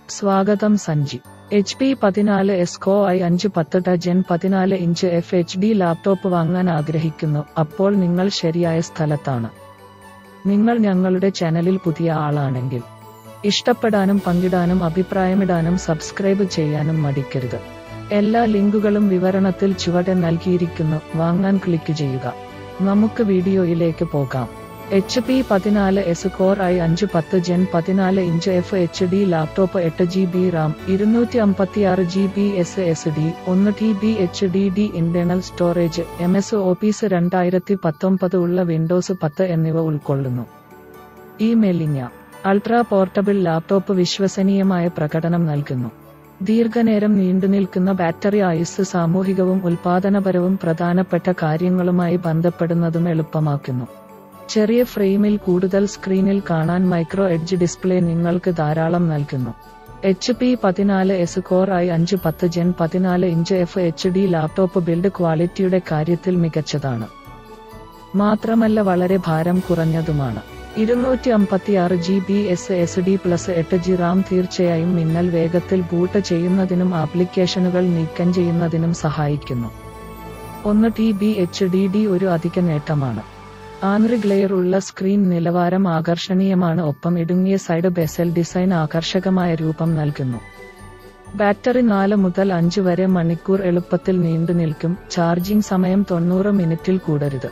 സ്വാഗതം Sanji H P പതിനാല് എസ്കോ I അഞ്ച് പത്ത് ട ജെൻ പതിനാല് inch F H D laptop വാങ്ങാൻ ആഗ്രഹിക്കുന്നു അപ്പോൾ നിങ്ങൾ ശരിയായ സ്ഥലത്താണ് നിങ്ങൾ ഞങ്ങളുടെ ചാനലിൽ പുതിയ ആളാണെങ്കിൽ ഇഷ്ടപ്പെടാനും പങ്കിടാനും അഭിപ്രായമിടാനും സബ്സ്ക്രൈബ് ചെയ്യാനും മടിക്കരുത് എല്ലാ ലിങ്കുകളും വിവരണത്തിൽ ചുവടെ നൽകിയിരിക്കുന്നു വാങ്ങാൻ ക്ലിക്ക് ചെയ്യുക നമുക്ക് വീഡിയോയിലേക്ക് പോകാം എച്ച് പി പതിനാല് എസ് കോർ ഐ അഞ്ച് പത്ത് ജെൻ പതിനാല് inch F H D laptop എട്ട് ജി ബി റാം ഇരുന്നൂറ്റി അമ്പത്തിയാറ് G B S S D ഒന്ന് T B H D D internal storage M S Office രണ്ടായിരത്തി പത്തൊമ്പത് ഉള്ള വിൻഡോസ് പത്ത് എന്നിവ ഉൾക്കൊള്ളുന്നു ഈ മെലിഞ്ഞ അൾട്രാ പോർട്ടബിൾ ലാപ്ടോപ്പ് വിശ്വസനീയമായ പ്രകടനം നൽകുന്നു ദീർഘനേരം നീണ്ടുനിൽക്കുന്ന ബാറ്ററി ആയുസ് സാമൂഹികവും ഉൽപാദനപരവും പ്രധാനപ്പെട്ട കാര്യങ്ങളുമായി ബന്ധപ്പെടുന്നതും എളുപ്പമാക്കുന്നു ചെറിയ ഫ്രെയിമിൽ കൂടുതൽ സ്ക്രീനിൽ കാണാൻ മൈക്രോ എഡ്ജ് ഡിസ്പ്ലേ നിങ്ങൾക്ക് ധാരാളം നൽകുന്നു എച്ച് പി പതിനാല് എസ് കോർ ഐ അഞ്ച് പത്ത് ജെൻ പതിനാല് inch F H D laptop build ക്വാളിറ്റിയുടെ കാര്യത്തിൽ മികച്ചതാണ് മാത്രമല്ല വളരെ ഭാരം കുറഞ്ഞതുമാണ് ഇരുന്നൂറ്റി അമ്പത്തിയാറ് G B S S D plus എട്ട് ജി റാം തീർച്ചയായും മിന്നൽ വേഗത്തിൽ ബൂട്ട് ചെയ്യുന്നതിനും ആപ്ലിക്കേഷനുകൾ നീക്കം ചെയ്യുന്നതിനും സഹായിക്കുന്നു ഒന്ന് T B H D D ഒരു അധിക നേട്ടമാണ് ആന്റി ഗ്ലെയർ ഉള്ള സ്ക്രീൻ നിലവാരം ആകർഷണീയമാണ് ഒപ്പം ഇടുങ്ങിയ സൈഡ് ബെസൽ ഡിസൈൻ ആകർഷകമായ രൂപം നൽകുന്നു ബാറ്ററി നാല് മുതൽ അഞ്ച് വരെ മണിക്കൂർ എളുപ്പത്തിൽ നീണ്ടു നിൽക്കും ചാർജിംഗ് സമയം തൊണ്ണൂറ് മിനിറ്റിൽ കൂടരുത്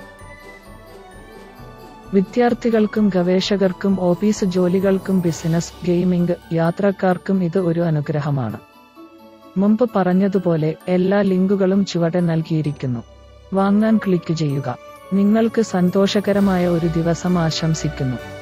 വിദ്യാർത്ഥികൾക്കും ഗവേഷകർക്കും ഓഫീസ് ജോലികൾക്കും ബിസിനസ് ഗെയിമിംഗ് യാത്രക്കാർക്കും ഇത് ഒരു അനുഗ്രഹമാണ് മുമ്പ് പറഞ്ഞതുപോലെ എല്ലാ ലിങ്കുകളും ചുവടെ നൽകിയിരിക്കുന്നു വാങ്ങാൻ ക്ലിക്ക് ചെയ്യുക നിങ്ങൾക്ക് സന്തോഷകരമായ ഒരു ദിവസം ആശംസിക്കുന്നു